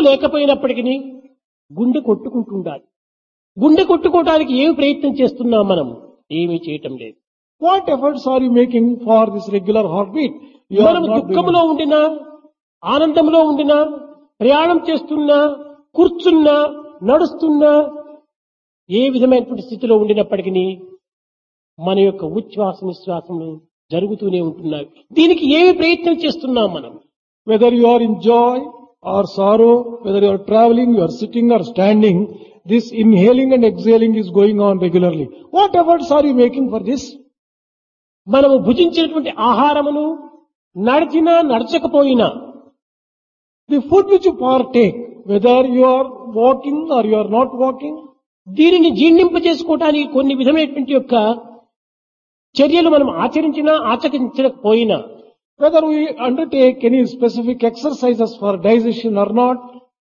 లేకపోయినప్పటికీ గుండె కొట్టుకుంటుండాలి గుండె కొట్టుకోవడానికి ఏమి ప్రయత్నం చేస్తున్నాం మనం ఏమీ చేయటం లేదు What efforts are you making for this regular heartbeat? You are మనం not doing దుఃఖంలో ఉండినా ఆనందంలో ఉండినా ప్రయాణం చేస్తున్నా కూర్చున్నా నడుస్తున్నా ఏ విధమైనటువంటి స్థితిలో ఉండినప్పటికీ మన యొక్క ఉచ్ఛ్వాస నిశ్వాసములు జరుగుతూనే ఉంటున్నాయి దీనికి ఏమి ప్రయత్నం చేస్తున్నాం మనం Whether you are in joy or sorrow, whether you are traveling, you are sitting or standing, this inhaling and exhaling is going on regularly. What efforts are you making for this? మనము భుజించినటువంటి ఆహారమును నడిచినా నడచకపోయినా The food which you partake, whether you are walking or you are not walking, దీనిని జీర్ణింపజేసుకోవటానికి కొన్ని విధమైనటువంటి యొక్క చర్యలు మనం ఆచరించినా ఆచరించకపోయినా whether we undertake any specific exercises for digestion or not,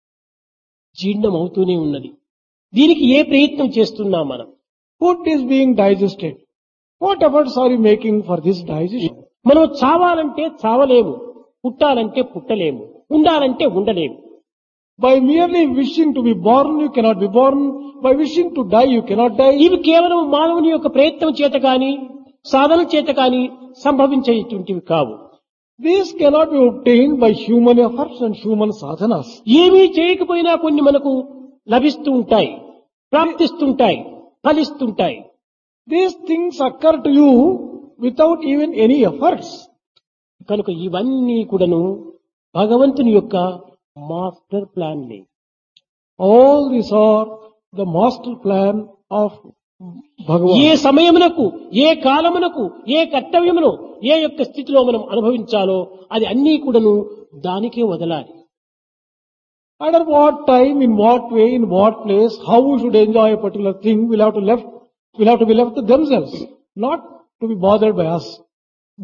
జీర్ణం అవుతూనే ఉన్నది దీనికి ఏ ప్రయత్నం చేస్తున్నాం మనం food is being digested. What efforts are you making for this digestion? మనం చావాలంటే చావలేము పుట్టాలంటే పుట్టలేము ఉండాలంటే ఉండలేము By merely wishing to be born, you cannot be born. By wishing to die, you cannot die. ఇవి కేవలం మానవుని యొక్క ప్రయత్నం చేత కాని సాధన చేత కాని సంభవించేటువంటివి కావు These cannot be obtained by human efforts and human sadhanas. ఏమీ చేయకపోయినా కొన్ని మనకు లభిస్తూ ఉంటాయి ప్రాప్తిస్తుంటాయి ఫలిస్తుంటాయి These things occur to you without even any efforts. కనుక ఇవన్నీ కూడాను భగవంతుని యొక్క మాస్టర్ ప్లాన్లే All these are the master plan of a Bhagavan. సమయమునకు ఏ కాలమునకు ఏ కర్తవ్యమును ఏ యొక్క స్థితిలో మనం అనుభవించాలో అది అన్నీ కూడాను దానికే వదలాలి Under what time, in what way, in what place, how we should enjoy a particular thing will have to left, will have to be left to themselves, not to be bothered by us.